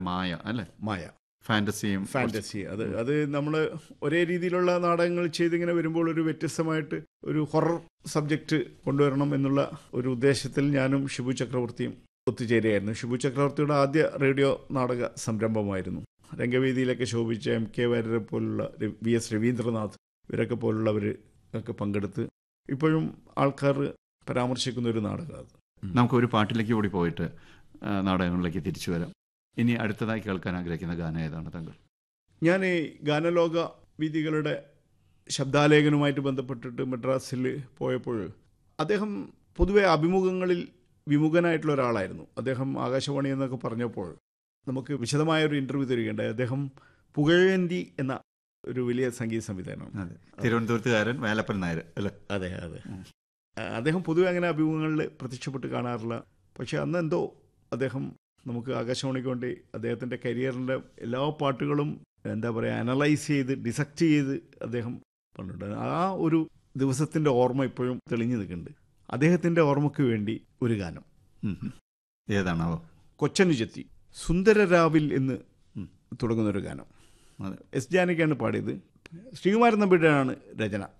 മായ അല്ലെ മായ ഫാന്റസിയും ഫാന്റസി അത് അത് നമ്മൾ ഒരേ രീതിയിലുള്ള നാടകങ്ങൾ ചെയ്തിങ്ങനെ വരുമ്പോൾ ഒരു വ്യത്യസ്തമായിട്ട് ഒരു ഹൊറർ സബ്ജക്റ്റ് കൊണ്ടുവരണം എന്നുള്ള ഒരു ഉദ്ദേശത്തിൽ ഞാനും ഷിബു ചക്രവർത്തിയും ഒത്തുചേരുകയായിരുന്നു ഷിബു ചക്രവർത്തിയുടെ ആദ്യ റേഡിയോ നാടക സംരംഭമായിരുന്നു രംഗവേദിയിലൊക്കെ ശോഭിച്ച എം കെ വാര്യരെ പോലുള്ള ര- വി എസ് രവീന്ദ്രനാഥ് ഇവരൊക്കെ പോലുള്ളവർ ഒക്കെ പങ്കെടുത്ത് ഇപ്പോഴും ആൾക്കാർ പരാമർശിക്കുന്ന ഒരു നാടകം അത് നമുക്ക് ഒരു പാട്ടിലേക്ക് കൂടി പോയിട്ട് ആ, നാടകങ്ങളിലേക്ക് തിരിച്ചു വരാം ഇനി അടുത്തതായി കേൾക്കാൻ ആഗ്രഹിക്കുന്ന ഗാനം ഏതാണ് താങ്കൾ ഞാൻ ഈ ഗാനലോക വീതികളുടെ ശബ്ദാലേഖനവുമായിട്ട് ബന്ധപ്പെട്ടിട്ട് മദ്രാസിൽ പോയപ്പോൾ അദ്ദേഹം പൊതുവെ അഭിമുഖങ്ങളിൽ വിമുഖനായിട്ടുള്ള ഒരാളായിരുന്നു അദ്ദേഹം ആകാശവാണി എന്നൊക്കെ പറഞ്ഞപ്പോൾ നമുക്ക് വിശദമായ ഒരു ഇൻ്റർവ്യൂ തരികയുണ്ടായി അദ്ദേഹം പുകഴേന്തി എന്ന ഒരു വലിയ സംഗീത സംവിധാനമാണ് അതെ തിരുവനന്തപുരത്തുകാരൻ വേലപ്പൻ നായർ അല്ലെ അതെ അതെ ഉം. ആ, അദ്ദേഹം പൊതുവെ അങ്ങനെ അഭിമുഖങ്ങളിൽ പ്രത്യക്ഷപ്പെട്ട് കാണാറില്ല പക്ഷെ അന്ന് എന്തോ അദ്ദേഹം നമുക്ക് ആകാശവാണിക്ക് വേണ്ടി അദ്ദേഹത്തിൻ്റെ കരിയറിൻ്റെ എല്ലാ പാട്ടുകളും എന്താ പറയുക അനലൈസ് ചെയ്ത് ഡിസക്റ്റ് ചെയ്ത് അദ്ദേഹം പറഞ്ഞിട്ടുണ്ട് ആ ഒരു ദിവസത്തിൻ്റെ ഓർമ്മ ഇപ്പോഴും തെളിഞ്ഞു നിൽക്കുന്നുണ്ട് അദ്ദേഹത്തിൻ്റെ ഓർമ്മയ്ക്ക് വേണ്ടി ഒരു ഗാനം ഉം, ഉം. ഏതാണാവോ കൊച്ചനുജത്തി സുന്ദരരാവിൽ എന്ന് ഉം. തുടങ്ങുന്ന ഒരു ഗാനം അതെ എസ് ജാനകിയാണ് പാടിയത് ശ്രീകുമാരൻ നമ്പിയുടെയാണ് രചന